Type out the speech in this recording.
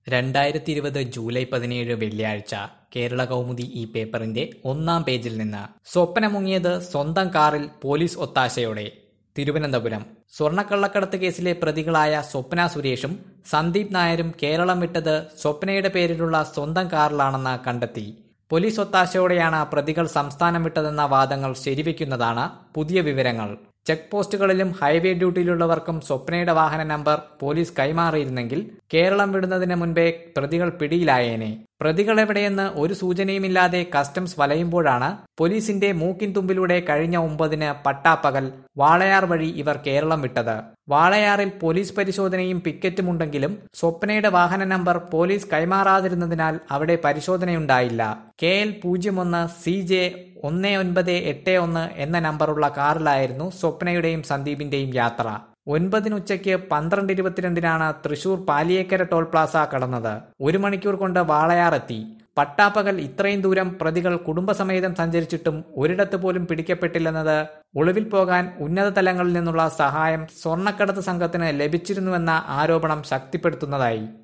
രണ്ടായിരത്തി ഇരുപത് ജൂലൈ പതിനേഴ് വെള്ളിയാഴ്ച കേരള കൗമുദി ഈ പേപ്പറിന്റെ ഒന്നാം പേജിൽ നിന്ന് സ്വപ്നമുങ്ങിയത് സ്വന്തം കാറിൽ പോലീസ് ഒത്താശയോടെ തിരുവനന്തപുരം സ്വർണ്ണക്കള്ളക്കടത്ത് കേസിലെ പ്രതികളായ സ്വപ്ന സുരേഷും സന്ദീപ് നായരും കേരളം വിട്ടത് സ്വപ്നയുടെ പേരിലുള്ള സ്വന്തം കാറിലാണെന്ന് കണ്ടെത്തി പോലീസ് ഒത്താശയോടെയാണ് പ്രതികൾ സംസ്ഥാനം വിട്ടതെന്ന വാദങ്ങൾ ശരിവെക്കുന്നതാണ് പുതിയ വിവരങ്ങൾ ചെക്ക് പോസ്റ്റുകളിലും ഹൈവേ ഡ്യൂട്ടിയിലുള്ളവർക്കും സ്വപ്നയുടെ വാഹന നമ്പർ പോലീസ് കൈമാറിയിരുന്നെങ്കിൽ കേരളം വിടുന്നതിന് മുൻപേ പ്രതികൾ പിടിയിലായേനെ പ്രതികൾ എവിടെയെന്ന് ഒരു സൂചനയുമില്ലാതെ കസ്റ്റംസ് വലയുമ്പോഴാണ് പോലീസിന്റെ മൂക്കിൻ തുമ്പിലൂടെ കഴിഞ്ഞ ഒമ്പതിന് പട്ടാപ്പകൽ വാളയാർ വഴി ഇവർ കേരളം വിട്ടത് വാളയാറിൽ പോലീസ് പരിശോധനയും പിക്കറ്റുമുണ്ടെങ്കിലും സ്വപ്നയുടെ വാഹന നമ്പർ പോലീസ് കൈമാറാതിരുന്നതിനാൽ അവിടെ പരിശോധനയുണ്ടായില്ല കെ എൽ പൂജ്യം ഒന്ന് സി ജെ ഒന്ന് ഒൻപത് എട്ട് ഒന്ന് എന്ന നമ്പറുള്ള കാറിലായിരുന്നു സ്വപ്നയുടെയും സന്ദീപിന്റെയും യാത്ര ഒൻപതിന് ഉച്ചയ്ക്ക് പന്ത്രണ്ട് ഇരുപത്തിരണ്ടിനാണ് തൃശൂർ പാലിയേക്കര ടോൾ പ്ലാസ കടന്നത് ഒരു മണിക്കൂർ കൊണ്ട് വാളയാർ എത്തി പട്ടാപ്പകൽ ഇത്രയും ദൂരം പ്രതികൾ കുടുംബസമേതം സഞ്ചരിച്ചിട്ടും ഒരിടത്ത് പോലും പിടിക്കപ്പെട്ടില്ലെന്നത് ഒളിവിൽ പോകാൻ ഉന്നത തലങ്ങളിൽ നിന്നുള്ള സഹായം സ്വർണ്ണക്കടത്ത് സംഘത്തിന് ലഭിച്ചിരുന്നുവെന്ന ആരോപണം ശക്തിപ്പെടുത്തുന്നതായി